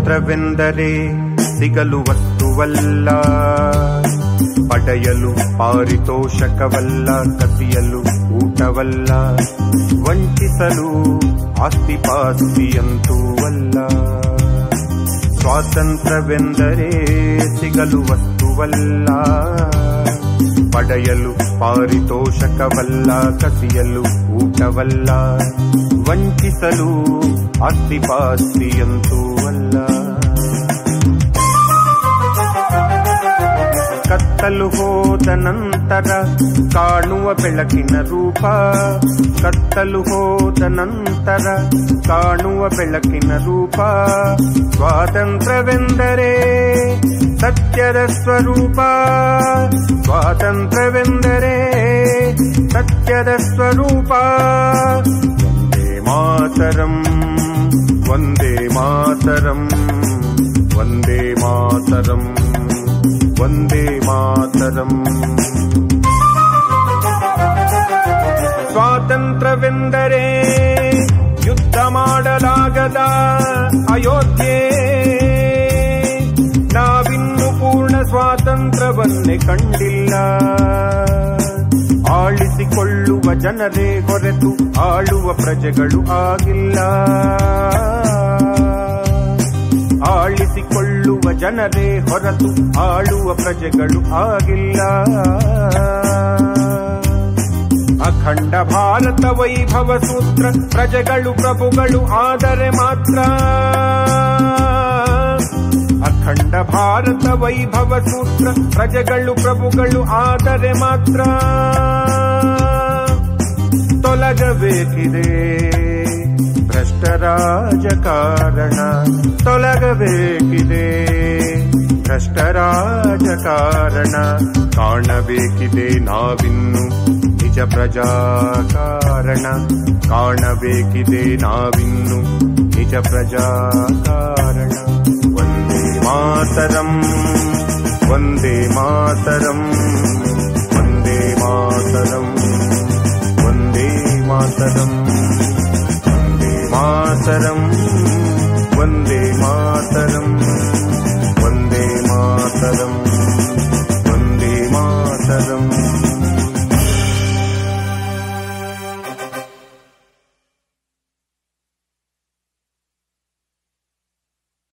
ಸ್ವಾತಂತ್ರ್ಯವೆಂದರೆ ಸಿಗಲು ವಸ್ತುವಲ್ಲ ಪಡೆಯಲು ಪಾರಿತೋಷಕವಲ್ಲ ಕಸಿಯಲು ಊಟವಲ್ಲ ವಂಚಿಸಲು ಆಸ್ತಿಪಾಸ್ತಿಯಂತೂ ಅಲ್ಲ ಸ್ವಾತಂತ್ರ್ಯವೆಂದರೆ ಸಿಗಲು ವಸ್ತುವಲ್ಲ ಪಡೆಯಲು ಪಾರಿತೋಷಕವಲ್ಲ ಕಸಿಯಲು ಊಟವಲ್ಲ ವಂಚಿಸಲು ಆಸ್ತಿಪಾಸ್ತಿಯಂತೂ ಅಲ್ಲ ಕತ್ತಲು ಹೋದ ನಂತರ ಕಾಣುವ ಬೆಳಕಿನ ರೂಪ ಕತ್ತಲು ಹೋದ ನಂತರ ಕಾಣುವ ಬೆಳಕಿನ ರೂಪ ಸ್ವಾತಂತ್ರ್ಯವೆಂದರೆ ಸತ್ಯದ ಸ್ವರೂಪ ಸ್ವಾತಂತ್ರ್ಯವೆಂದರೆ ಸತ್ಯದ ಸ್ವರೂಪ ವಂದೇ ಮಾತರಂ ವಂದೇ ಮಾತರಂ ವಂದೇ ಮಾತರಂ ವಂದೇ ಮಾತರಂ ಸ್ವಾತಂತ್ರ್ಯವೆಂದರೆ ಯುದ್ಧ ಮಾಡಲಾಗದ ಅಯೋಧ್ಯೆ ನಾವಿನ್ನು ಪೂರ್ಣ ಸ್ವಾತಂತ್ರ್ಯವನ್ನೇ ಕಂಡಿಲ್ಲ ಆಳಿಸಿಕೊಳ್ಳುವ ಜನರೇ ಹೊರತು ಆಳುವ ಪ್ರಜೆಗಳು ಆಗಿಲ್ಲ ಆಳಿಸಿಕೊಳ್ಳುವ ಜನರೇ ಹೊರತು ಆಳುವ ಪ್ರಜೆಗಳು ಆಗಿಲ್ಲ ಅಖಂಡ ಭಾರತ ವೈಭವ ಸೂತ್ರ ಪ್ರಜೆಗಳು ಪ್ರಭುಗಳು ಆದರೆ ಮಾತ್ರ ಅಖಂಡ ಭಾರತ ವೈಭವ ಸೂತ್ರ ಪ್ರಜೆಗಳು ಪ್ರಭುಗಳು ಆದರೆ ಮಾತ್ರ ತೊಲಗಬೇಕಿದೆ ಭ್ರಷ್ಟ ರಾಜಕಾರಣ ತೊಲಗಬೇಕಿದೆ ಭ್ರಷ್ಟ ರಾಜಕಾರಣ ಕಾಣಬೇಕಿದೆ ನಾವಿನ್ನು ನಿಜ ಪ್ರಜಾಕಾರಣ ಕಾಣಬೇಕಿದೆ ನಾವಿನ್ನು ನಿಜ ಪ್ರಜಾಕಾರಣ ವಂದೇ ಮಾತರಂ ವಂದೇ ಮಾತರಂ ವಂದೇ ಮಾತರಂ ವಂದೇ ಮಾತರಂ ವಂದೇ ಮಾತರಂ ವಂದೇ ಮಾತರಂ